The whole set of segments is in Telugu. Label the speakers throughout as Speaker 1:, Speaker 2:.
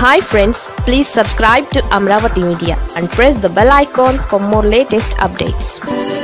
Speaker 1: hi friends please subscribe to Amaravati media and press the bell icon for more latest updates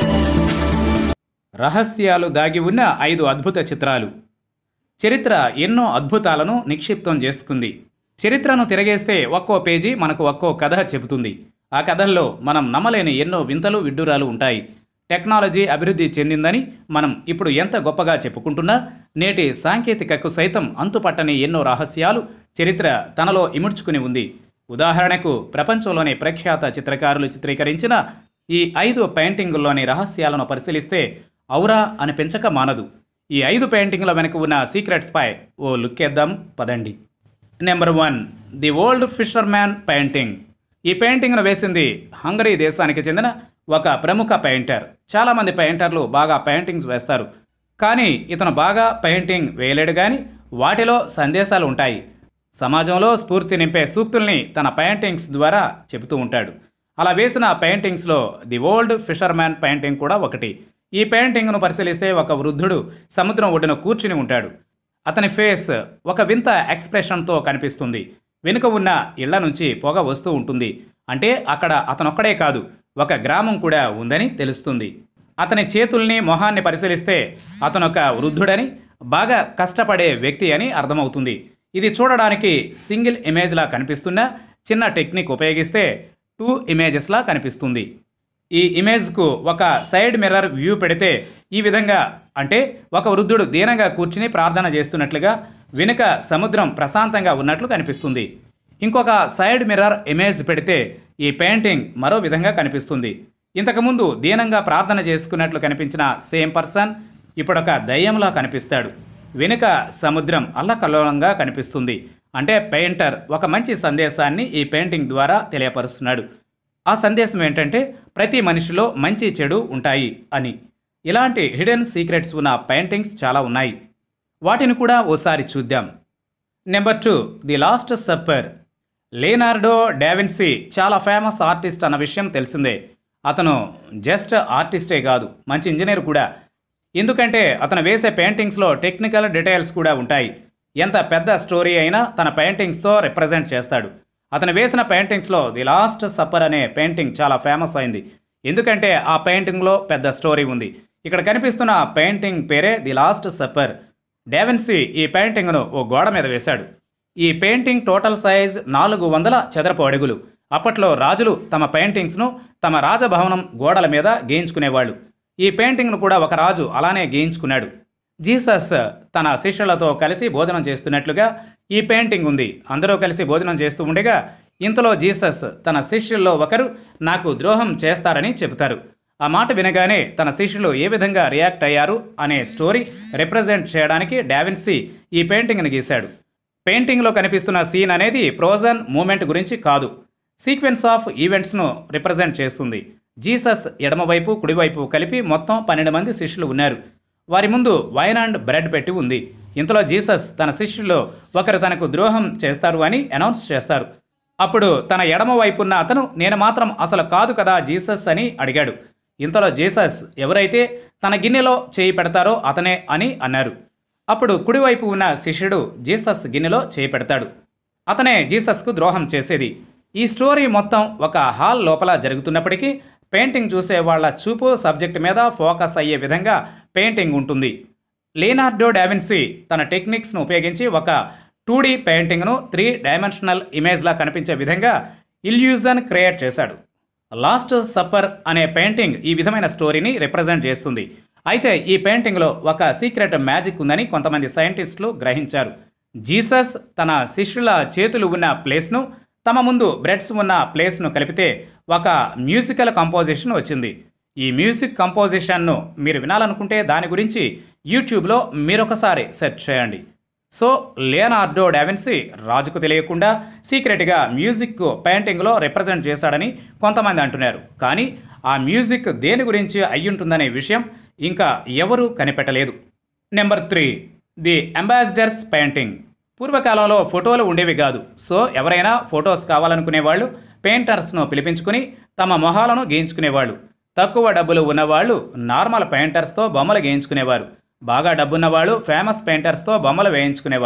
Speaker 2: రహస్యాలు దాగి ఉన్న ఐదు అద్భుత చిత్రాలు చరిత్ర ఎన్నో అద్భుతాలను నిక్షిప్తం చేసుకుంది చరిత్రను తిరగేస్తే ఒక్కో పేజీ మనకు ఒక్కో కథ చెబుతుంది ఆ కథల్లో మనం నమ్మలేని ఎన్నో వింతలు విడ్డూరాలు ఉంటాయి టెక్నాలజీ అభివృద్ధి చెందిందని మనం ఇప్పుడు ఎంత గొప్పగా చెప్పుకుంటున్నా నేటి సాంకేతికకు సైతం అంతుపట్టని ఎన్నో రహస్యాలు చరిత్ర తనలో ఇముడ్చుకుని ఉంది ఉదాహరణకు ప్రపంచంలోని ప్రఖ్యాత చిత్రకారులు చిత్రీకరించిన ఈ ఐదు పెయింటింగుల్లోని రహస్యాలను పరిశీలిస్తే ఔరా అనిపించక మానదు ఈ ఐదు పెయింటింగ్ల వెనుక ఉన్న సీక్రెట్స్ పై ఓ లుక్ వేద్దాం పదండి number one the old fisherman painting ఈ పెయింటింగ్ను వేసింది హంగరీ దేశానికి చెందిన ఒక ప్రముఖ పెయింటర్ చాలామంది పెయింటర్లు బాగా పెయింటింగ్స్ వేస్తారు కానీ ఇతను బాగా పెయింటింగ్ వేయలేడు కానీ వాటిలో సందేశాలు ఉంటాయి సమాజంలో స్ఫూర్తి నింపే సూక్తుల్ని తన పెయింటింగ్స్ ద్వారా చెబుతూ ఉంటాడు అలా వేసిన పెయింటింగ్స్లో the old fisherman painting కూడా ఒకటి ఈ పెయింటింగ్ను పరిశీలిస్తే ఒక వృద్ధుడు సముద్రం ఒడ్డున కూర్చుని ఉంటాడు అతని ఫేస్ ఒక వింత ఎక్స్ప్రెషన్తో కనిపిస్తుంది వెనుక ఉన్న ఇళ్ల నుంచి పొగ వస్తూ ఉంటుంది అంటే అక్కడ అతనొక్కడే కాదు ఒక గ్రామం కూడా ఉందని తెలుస్తుంది అతని చేతుల్ని మొహాన్ని పరిశీలిస్తే అతనొక వృద్ధుడని బాగా కష్టపడే వ్యక్తి అని అర్థమవుతుంది ఇది చూడడానికి సింగిల్ ఇమేజ్లా కనిపిస్తున్న చిన్న టెక్నిక్ ఉపయోగిస్తే టూ ఇమేజెస్లా కనిపిస్తుంది ఈ ఇమేజ్కు ఒక సైడ్ మిర్రర్ వ్యూ పెడితే ఈ విధంగా అంటే ఒక వృద్ధుడు దీనంగా కూర్చుని ప్రార్థన చేస్తున్నట్లుగా వెనుక సముద్రం ప్రశాంతంగా ఉన్నట్లు కనిపిస్తుంది ఇంకొక సైడ్ మిర్రర్ ఇమేజ్ పెడితే ఈ పెయింటింగ్ మరో విధంగా కనిపిస్తుంది ఇంతకుముందు దీనంగా ప్రార్థన చేసుకున్నట్లు కనిపించిన సేమ్ పర్సన్ ఇప్పుడొక దయ్యంలా కనిపిస్తాడు వెనుక సముద్రం అల్లకల్లోలంగా కనిపిస్తుంది అంటే పెయింటర్ ఒక మంచి సందేశాన్ని ఈ పెయింటింగ్ ద్వారా తెలియపరుస్తున్నాడు ఆ సందేశం ఏంటంటే ప్రతి మనిషిలో మంచి చెడు ఉంటాయి అని ఇలాంటి హిడెన్ సీక్రెట్స్ ఉన్న పెయింటింగ్స్ చాలా ఉన్నాయి వాటిని కూడా ఓసారి చూద్దాం number two the last supper Leonardo da Vinci చాలా ఫేమస్ ఆర్టిస్ట్ అన్న విషయం తెలిసిందే అతను జస్ట్ ఆర్టిస్టే కాదు మంచి ఇంజనీర్ కూడా ఎందుకంటే అతను వేసే పెయింటింగ్స్లో టెక్నికల్ డీటెయిల్స్ కూడా ఉంటాయి ఎంత పెద్ద స్టోరీ అయినా తన పెయింటింగ్స్తో రిప్రజెంట్ చేస్తాడు అతను వేసిన పెయింటింగ్స్లో ది లాస్ట్ సప్పర్ అనే పెయింటింగ్ చాలా ఫేమస్ అయింది ఎందుకంటే ఆ పెయింటింగ్లో పెద్ద స్టోరీ ఉంది ఇక్కడ కనిపిస్తున్న పెయింటింగ్ పేరే ది లాస్ట్ సప్పర్ డావెన్సీ ఈ పెయింటింగ్ను ఓ గోడ మీద వేశాడు ఈ పెయింటింగ్ టోటల్ సైజ్ నాలుగు వందల చదరపు అడుగులు అప్పట్లో రాజులు తమ పెయింటింగ్స్ను తమ రాజభవనం గోడల మీద గేయించుకునేవాళ్ళు ఈ పెయింటింగ్ను కూడా ఒక రాజు అలానే గేయించుకున్నాడు జీసస్ తన శిష్యులతో కలిసి భోజనం చేస్తున్నట్లుగా ఈ పెయింటింగ్ ఉంది అందరూ కలిసి భోజనం చేస్తూ ఉండగా ఇంతలో జీసస్ తన శిష్యుల్లో ఒకరు నాకు ద్రోహం చేస్తారని చెబుతారు ఆ మాట వినగానే తన శిష్యులు ఏ విధంగా రియాక్ట్ అయ్యారు అనే స్టోరీ రిప్రజెంట్ చేయడానికి డావిన్సీ ఈ పెయింటింగ్ను గీశాడు పెయింటింగ్లో కనిపిస్తున్న సీన్ అనేది ప్రోజన్ మూమెంట్ గురించి కాదు సీక్వెన్స్ ఆఫ్ ఈవెంట్స్ను రిప్రజెంట్ చేస్తుంది జీసస్ ఎడమవైపు కుడివైపు కలిపి మొత్తం పన్నెండు మంది శిష్యులు ఉన్నారు వారి ముందు వైన్ అండ్ బ్రెడ్ పెట్టి ఉంది ఇంతలో జీసస్ తన శిష్యుల్లో ఒకరు తనకు ద్రోహం చేస్తారు అని అనౌన్స్ చేస్తారు అప్పుడు తన ఎడమ వైపున్న అతను నేను మాత్రం అసలు కాదు కదా జీసస్ అని అడిగాడు ఇంతలో జీసస్ ఎవరైతే తన గిన్నెలో చేయి పెడతారో అతనే అని అన్నారు అప్పుడు కుడివైపు ఉన్న శిష్యుడు జీసస్ గిన్నెలో చేయి పెడతాడు అతనే జీసస్కు ద్రోహం చేసేది ఈ స్టోరీ మొత్తం ఒక హాల్ లోపల జరుగుతున్నప్పటికీ పెయింటింగ్ చూసే వాళ్ళ చూపు సబ్జెక్ట్ మీద ఫోకస్ అయ్యే విధంగా పెయింటింగ్ ఉంటుంది లీనార్డో డావిన్సీ తన టెక్నిక్స్ను ఉపయోగించి ఒక టూ డీ పెయింటింగ్ను త్రీ డైమెన్షనల్ ఇమేజ్లా కనిపించే విధంగా ఇల్యూజన్ క్రియేట్ చేశాడు లాస్ట్ సప్పర్ అనే పెయింటింగ్ ఈ విధమైన స్టోరీని రిప్రజెంట్ చేస్తుంది అయితే ఈ పెయింటింగ్లో ఒక సీక్రెట్ మ్యాజిక్ ఉందని కొంతమంది సైంటిస్టులు గ్రహించారు జీసస్ తన శిష్యుల చేతులు ఉన్న ప్లేస్ను తమ ముందు బ్రెడ్స్ ఉన్న ప్లేస్ను కలిపితే ఒక మ్యూజికల్ కంపోజిషన్ వచ్చింది ఈ మ్యూజిక్ కంపోజిషన్ను మీరు వినాలనుకుంటే దాని గురించి యూట్యూబ్లో మీరొకసారి సెర్చ్ చేయండి సో లియనార్డో డావిన్సీ రాజుకు తెలియకుండా సీక్రెట్గా మ్యూజిక్ పెయింటింగ్లో రిప్రజెంట్ చేశాడని కొంతమంది అంటున్నారు కానీ ఆ మ్యూజిక్ దేని గురించి అయ్యుంటుందనే విషయం ఇంకా ఎవరూ కనిపెట్టలేదు number three the ambassadors painting పూర్వకాలంలో ఫోటోలు ఉండేవి కాదు సో ఎవరైనా ఫొటోస్ కావాలనుకునే వాళ్ళు పెయింటర్స్ను పిలిపించుకుని తమ మొహాలను గీయించుకునేవాళ్ళు తక్కువ డబ్బులు ఉన్నవాళ్ళు నార్మల్ పెయింటర్స్తో బొమ్మలు గీయించుకునేవారు బాగా డబ్బున్నవాళ్ళు ఫేమస్ పెయింటర్స్తో బొమ్మలు వేయించుకునేవాళ్ళు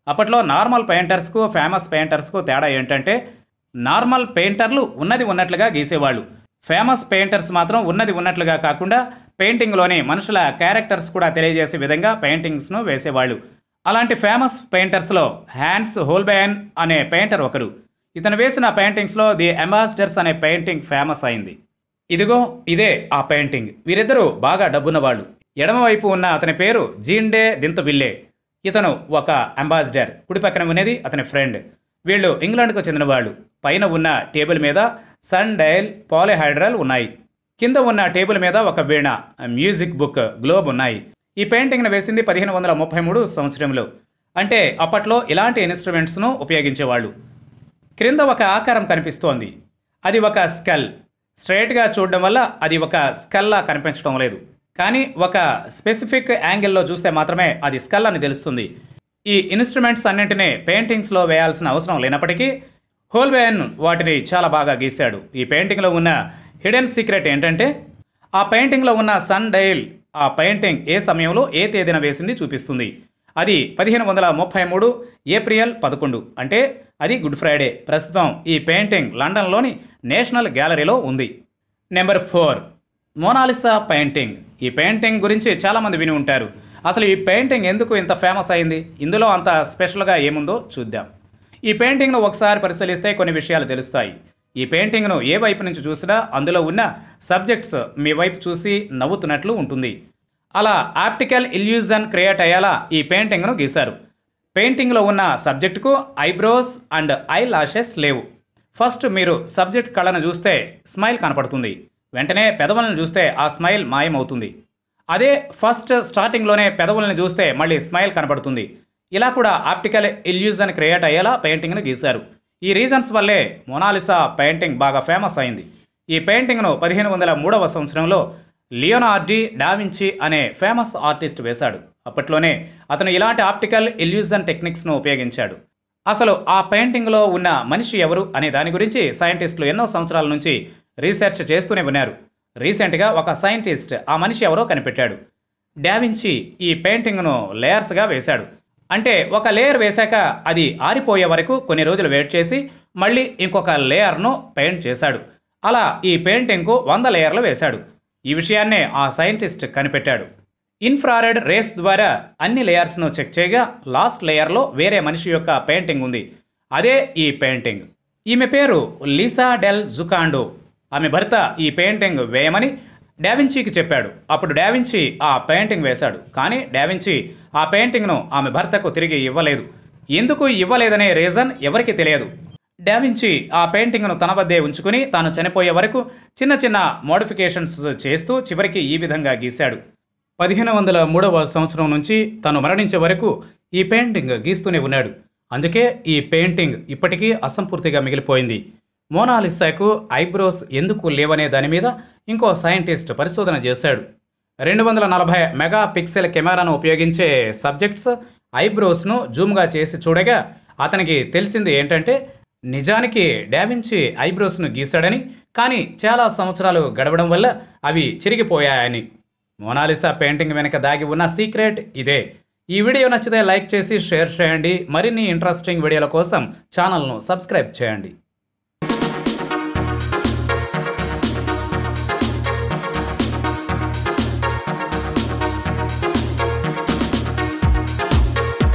Speaker 2: అప్పట్లో నార్మల్ పెయింటర్స్కు ఫేమస్ పెయింటర్స్కు తేడా ఏంటంటే నార్మల్ పెయింటర్లు ఉన్నది ఉన్నట్లుగా గీసేవాళ్ళు ఫేమస్ పెయింటర్స్ మాత్రం ఉన్నది ఉన్నట్లుగా కాకుండా పెయింటింగ్లోని మనుషుల క్యారెక్టర్స్ కూడా తెలియజేసే విధంగా పెయింటింగ్స్ను వేసేవాళ్ళు అలాంటి ఫేమస్ పెయింటర్స్లో హ్యాన్స్ హోల్బెయన్ అనే పెయింటర్ ఒకరు ఇతను వేసిన పెయింటింగ్స్లో ది అంబాసిడర్స్ అనే పెయింటింగ్ ఫేమస్ అయింది ఇదిగో ఇదే ఆ పెయింటింగ్ వీరిద్దరూ బాగా డబ్బున్న వాళ్ళు ఎడమవైపు ఉన్న అతని పేరు జీండే దింతవిల్లే ఇతను ఒక అంబాసిడర్ కుడి పక్కన ఉన్నది అతని ఫ్రెండ్ వీళ్ళు ఇంగ్లాండ్కు చెందిన వాళ్ళు పైన ఉన్న టేబుల్ మీద సన్ డయల్ పాలిహైడ్రల్ ఉన్నాయి కింద ఉన్న టేబుల్ మీద ఒక వీణ మ్యూజిక్ బుక్ గ్లోబ్ ఉన్నాయి ఈ పెయింటింగ్ను వేసింది పదిహేను వందల ముప్పై మూడు సంవత్సరంలో అంటే అప్పట్లో ఇలాంటి ఇన్స్ట్రుమెంట్స్ను ఉపయోగించేవాళ్ళు క్రింద ఒక ఆకారం కనిపిస్తోంది అది ఒక స్కల్ స్ట్రైట్గా చూడడం వల్ల అది ఒక స్కల్లా కనిపించడం లేదు కానీ ఒక స్పెసిఫిక్ యాంగిల్లో చూస్తే మాత్రమే అది స్కల్ అని తెలుస్తుంది ఈ ఇన్స్ట్రుమెంట్స్ అన్నింటినీ పెయింటింగ్స్లో వేయాల్సిన అవసరం లేనప్పటికీ హోల్వేన్ వాటిని చాలా బాగా గీశాడు ఈ పెయింటింగ్లో ఉన్న హిడెన్ సీక్రెట్ ఏంటంటే ఆ పెయింటింగ్లో ఉన్న సన్ డైల్ ఆ పెయింటింగ్ ఏ సమయంలో ఏ తేదీన వేసింది చూపిస్తుంది అది పదిహేను వందల ముప్పై మూడు ఏప్రిల్ పదకొండు అంటే అది గుడ్ ఫ్రైడే ప్రస్తుతం ఈ పెయింటింగ్ లండన్లోని నేషనల్ గ్యాలరీలో ఉంది నెంబర్ ఫోర్ మోనాలిసా పెయింటింగ్ ఈ పెయింటింగ్ గురించి చాలామంది విని ఉంటారు అసలు ఈ పెయింటింగ్ ఎందుకు ఇంత ఫేమస్ అయింది ఇందులో అంత స్పెషల్గా ఏముందో చూద్దాం ఈ పెయింటింగ్ను ఒకసారి పరిశీలిస్తే కొన్ని విషయాలు తెలుస్తాయి ఈ పెయింటింగ్ను ఏ వైపు నుంచి చూసినా అందులో ఉన్న సబ్జెక్ట్స్ మీ వైపు చూసి నవ్వుతున్నట్లు ఉంటుంది అలా ఆప్టికల్ ఇల్యూజన్ క్రియేట్ అయ్యేలా ఈ పెయింటింగ్ను గీశారు పెయింటింగ్లో ఉన్న సబ్జెక్టుకు ఐబ్రోస్ అండ్ ఐ లాషెస్ లేవు ఫస్ట్ మీరు సబ్జెక్ట్ కళను చూస్తే స్మైల్ కనపడుతుంది వెంటనే పెదవులను చూస్తే ఆ స్మైల్ మాయమవుతుంది అదే ఫస్ట్ స్టార్టింగ్లోనే పెదవులను చూస్తే మళ్ళీ స్మైల్ కనపడుతుంది ఇలా కూడా ఆప్టికల్ ఇల్యూజన్ క్రియేట్ అయ్యేలా పెయింటింగ్ను గీశారు ఈ రీజన్స్ వల్లే మొనాలిసా పెయింటింగ్ బాగా ఫేమస్ అయింది ఈ పెయింటింగ్ను పదిహేను వందల మూడవ సంవత్సరంలో లియోనార్డి డావించి అనే ఫేమస్ ఆర్టిస్ట్ వేశాడు అప్పట్లోనే అతను ఇలాంటి ఆప్టికల్ ఇల్యూజన్ టెక్నిక్స్ను ఉపయోగించాడు అసలు ఆ పెయింటింగ్లో ఉన్న మనిషి ఎవరు అనే దాని గురించి సైంటిస్టులు ఎన్నో సంవత్సరాల నుంచి రీసెర్చ్ చేస్తూనే ఉన్నారు రీసెంట్గా ఒక సైంటిస్ట్ ఆ మనిషి ఎవరో కనిపెట్టాడు డావించి ఈ పెయింటింగ్ను లేయర్స్గా వేశాడు అంటే ఒక లేయర్ వేశాక అది ఆరిపోయే వరకు కొన్ని రోజులు వెయిట్ చేసి మళ్ళీ ఇంకొక లేయర్ను పెయింట్ చేశాడు అలా ఈ పెయింటింగ్కు వంద లేయర్లు వేశాడు ఈ విషయాన్నే ఆ సైంటిస్ట్ కనిపెట్టాడు ఇన్ఫ్రారెడ్ రేస్ ద్వారా అన్ని లేయర్స్ను చెక్ చేయగా లాస్ట్ లేయర్లో వేరే మనిషి యొక్క పెయింటింగ్ ఉంది అదే ఈ పెయింటింగ్ ఈమె పేరు లీసా డెల్ జుకాండో ఆమె భర్త ఈ పెయింటింగ్ వేయమని డావించీకి చెప్పాడు అప్పుడు డావించి ఆ పెయింటింగ్ వేశాడు కానీ డావించి ఆ పెయింటింగ్ను ఆమె భర్తకు తిరిగి ఇవ్వలేదు ఎందుకు ఇవ్వలేదనే రీజన్ ఎవరికి తెలియదు డావించి ఆ పెయింటింగ్ను తన వద్దే ఉంచుకుని తాను చనిపోయే వరకు చిన్న చిన్న మోడిఫికేషన్స్ చేస్తూ చివరికి ఈ విధంగా గీశాడు పదిహేను వందల మూడవ సంవత్సరం నుంచి తను మరణించే వరకు ఈ పెయింటింగ్ గీస్తూనే ఉన్నాడు అందుకే ఈ పెయింటింగ్ ఇప్పటికీ అసంపూర్తిగా మిగిలిపోయింది మోనాలిసాకు ఐబ్రోస్ ఎందుకు లేవనే దాని మీద ఇంకో సైంటిస్ట్ పరిశోధన చేశాడు రెండు వందల నలభై మెగా పిక్సెల్ కెమెరాను ఉపయోగించే సబ్జెక్ట్స్ ఐబ్రోస్ను జూమ్గా చేసి చూడగా అతనికి తెలిసింది ఏంటంటే నిజానికి డావించి ఐబ్రోస్ను గీశాడని కానీ చాలా సంవత్సరాలు గడవడం వల్ల అవి చిరిగిపోయాయని మోనాలిసా పెయింటింగ్ వెనుక దాగి ఉన్న సీక్రెట్ ఇదే ఈ వీడియో నచ్చితే లైక్ చేసి షేర్ చేయండి మరిన్ని ఇంట్రెస్టింగ్ వీడియోల కోసం ఛానల్ను సబ్స్క్రైబ్ చేయండి